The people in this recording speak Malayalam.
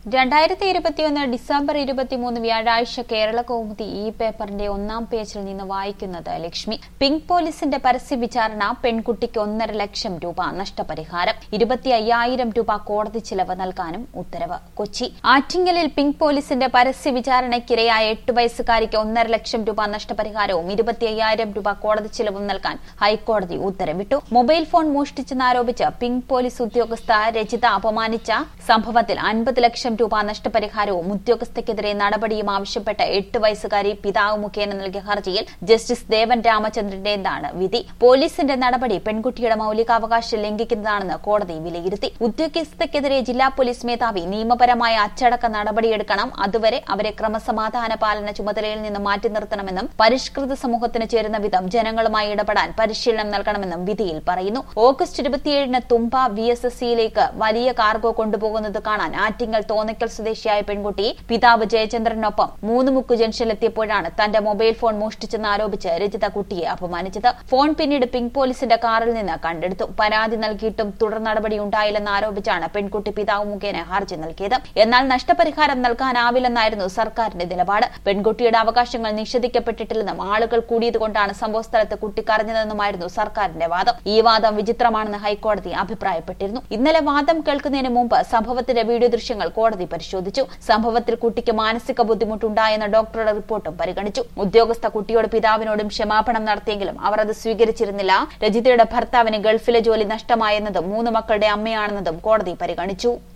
രണ്ടായിരത്തി ഇരുപത്തിയൊന്ന് ഡിസംബർ ഇരുപത്തിമൂന്ന് വ്യാഴാഴ്ച കേരള കൗമുദി ഈ പേപ്പറിന്റെ ഒന്നാം പേജിൽ നിന്ന് വായിക്കുന്നത് ലക്ഷ്മി പിങ്ക് പോലീസിന്റെ പരസ്യ വിചാരണ പെൺകുട്ടിക്ക് ഒന്നര ലക്ഷം രൂപ നഷ്ടപരിഹാരം ഇരുപത്തി അയ്യായിരം രൂപ കോടതി ചിലവ് നൽകാനും ഉത്തരവ് കൊച്ചി ആറ്റിങ്ങലിൽ പിങ്ക് പോലീസിന്റെ പരസ്യ വിചാരണയ്ക്കിരയായ എട്ട് വയസ്സുകാരിക്ക് ഒന്നര ലക്ഷം രൂപ നഷ്ടപരിഹാരവും ഇരുപത്തി അയ്യായിരം രൂപ കോടതി ചിലവും നൽകാൻ ഹൈക്കോടതി ഉത്തരവിട്ടു മൊബൈൽ ഫോൺ മോഷ്ടിച്ചെന്നാരോപിച്ച് പിങ്ക് പോലീസ് ഉദ്യോഗസ്ഥ രജിത അപമാനിച്ച സംഭവത്തിൽ അൻപത് ലക്ഷം രൂപ നഷ്ടപരിഹാരവും ഉദ്യോഗസ്ഥയ്ക്കെതിരെ നടപടിയും ആവശ്യപ്പെട്ട എട്ട് വയസ്സുകാരി പിതാവ് മുഖേന നൽകിയ ഹർജിയിൽ ജസ്റ്റിസ് ദേവൻ രാമചന്ദ്രന്റേതാണ് വിധി പോലീസിന്റെ നടപടി പെൺകുട്ടിയുടെ മൌലികാവകാശം ലംഘിക്കുന്നതാണെന്ന് കോടതി വിലയിരുത്തി ഉദ്യോഗസ്ഥയ്ക്കെതിരെ ജില്ലാ പോലീസ് മേധാവി നിയമപരമായ അച്ചടക്ക നടപടിയെടുക്കണം അതുവരെ അവരെ ക്രമസമാധാന പാലന ചുമതലയിൽ നിന്ന് മാറ്റി നിർത്തണമെന്നും പരിഷ്കൃത സമൂഹത്തിന് ചേരുന്ന വിധം ജനങ്ങളുമായി ഇടപെടാൻ പരിശീലനം നൽകണമെന്നും വിധിയിൽ പറയുന്നു ഓഗസ്റ്റ് ഇരുപത്തിയേഴിന് തുമ്പ വി എസ് എസ് സിയിലേക്ക് വലിയ കാർഗോ കൊണ്ടുപോകുന്നത് കാണാൻ ആറ്റിങ്ങൽ തോന്നയ്ക്കൽ സ്വദേശിയായ പെൺകുട്ടി പിതാവ് ജയചന്ദ്രനൊപ്പം മൂന്ന് മുക്ക് ജംഗ്ഷനിലെത്തിയപ്പോഴാണ് തന്റെ മൊബൈൽ ഫോൺ മോഷ്ടിച്ചെന്ന് ആരോപിച്ച് രജിത കുട്ടിയെ അപമാനിച്ചത് ഫോൺ പിന്നീട് പിങ്ക് പോലീസിന്റെ കാറിൽ നിന്ന് കണ്ടെടുത്തു പരാതി നൽകിയിട്ടും തുടർ നടപടി ഉണ്ടായില്ലെന്ന് ആരോപിച്ചാണ് പെൺകുട്ടി പിതാവ് മുഖേന ഹർജി നൽകിയത് എന്നാൽ നഷ്ടപരിഹാരം നൽകാനാവില്ലെന്നായിരുന്നു സർക്കാരിന്റെ നിലപാട് പെൺകുട്ടിയുടെ അവകാശങ്ങൾ നിഷേധിക്കപ്പെട്ടിട്ടില്ലെന്നും ആളുകൾ കൂടിയതുകൊണ്ടാണ് സംഭവസ്ഥലത്ത് കുട്ടി കരഞ്ഞതെന്നുമായിരുന്നു സർക്കാരിന്റെ വാദം ഈ വാദം വിചിത്രമാണെന്ന് ഹൈക്കോടതി അഭിപ്രായപ്പെട്ടിരുന്നു ഇന്നലെ വാദം കേൾക്കുന്നതിന് മുമ്പ് സംഭവത്തിന്റെ വീഡിയോ ദൃശ്യങ്ങൾ കോടതി പരിശോധിച്ചു സംഭവത്തിൽ കുട്ടിക്ക് മാനസിക ബുദ്ധിമുട്ടുണ്ടായെന്ന ഡോക്ടറുടെ റിപ്പോർട്ടും പരിഗണിച്ചു ഉദ്യോഗസ്ഥ കുട്ടിയോട് പിതാവിനോടും ക്ഷമാപണം നടത്തിയെങ്കിലും അവർ അത് സ്വീകരിച്ചിരുന്നില്ല രജിതയുടെ ഭർത്താവിന് ഗൾഫിലെ ജോലി നഷ്ടമായെന്നതും മൂന്ന് മക്കളുടെ അമ്മയാണെന്നതും കോടതി പരിഗണിച്ചു